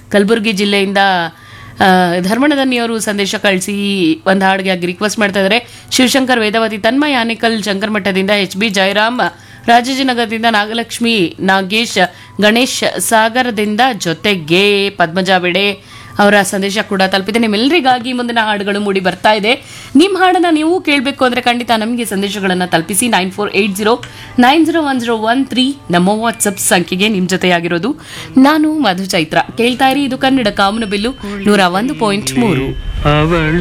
ಕಲಬುರಗಿ ಜಿಲ್ಲೆಯಿಂದ ಆ, ಧರ್ಮಣದನ್ನಿಯವರು ಸಂದೇಶ ಕಳಿಸಿ ಒಂದು ಹಾಡಿಗೆ ಆಗಿ ರಿಕ್ವೆಸ್ಟ್ ಮಾಡ್ತಾ ಇದ್ದಾರೆ ಶಿವಶಂಕರ್ ವೇದವತಿ ತನ್ಮಯ ಆನೇಕಲ್ ಶಂಕರಮಠದಿಂದ ಎಚ್ ಬಿ ಜಯರಾಮ್ ರಾಜಾಜಿನಗರದಿಂದ ನಾಗಲಕ್ಷ್ಮಿ ನಾಗೇಶ್ ಗಣೇಶ್ ಸಾಗರದಿಂದ ಜೊತೆಗೆ ಪದ್ಮಜಾ ಬೆಡೆ ಅವರ ಸಂದೇಶ ಕೂಡ ತಲುಪಿದೆ ನಿಮ್ಮೆಲ್ಲರಿಗಾಗಿ ಮುಂದಿನ ಹಾಡುಗಳು ಮೂಡಿ ಬರ್ತಾ ಇದೆ ನಿಮ್ಮ ಹಾಡನ್ನ ನೀವು ಕೇಳಬೇಕು ಅಂದ್ರೆ ಖಂಡಿತ ನಮಗೆ ಸಂದೇಶಗಳನ್ನು ತಲುಪಿಸಿ nine four eight zero nine zero one zero one three ನಮ್ಮ ವಾಟ್ಸಪ್ ಸಂಖ್ಯೆಗೆ ನಿಮ್ಮ ಜೊತೆಯಾಗಿರೋದು ನಾನು ಮಧು ಚೈತ್ರ ಕೇಳ್ತಾ ಇರಿ ಇದು ಕನ್ನಡ ಕಾಮನಬಿಲ್ಲು ನೂರ ಒಂದು ಪಾಯಿಂಟ್ ಮೂರು ಅವಳು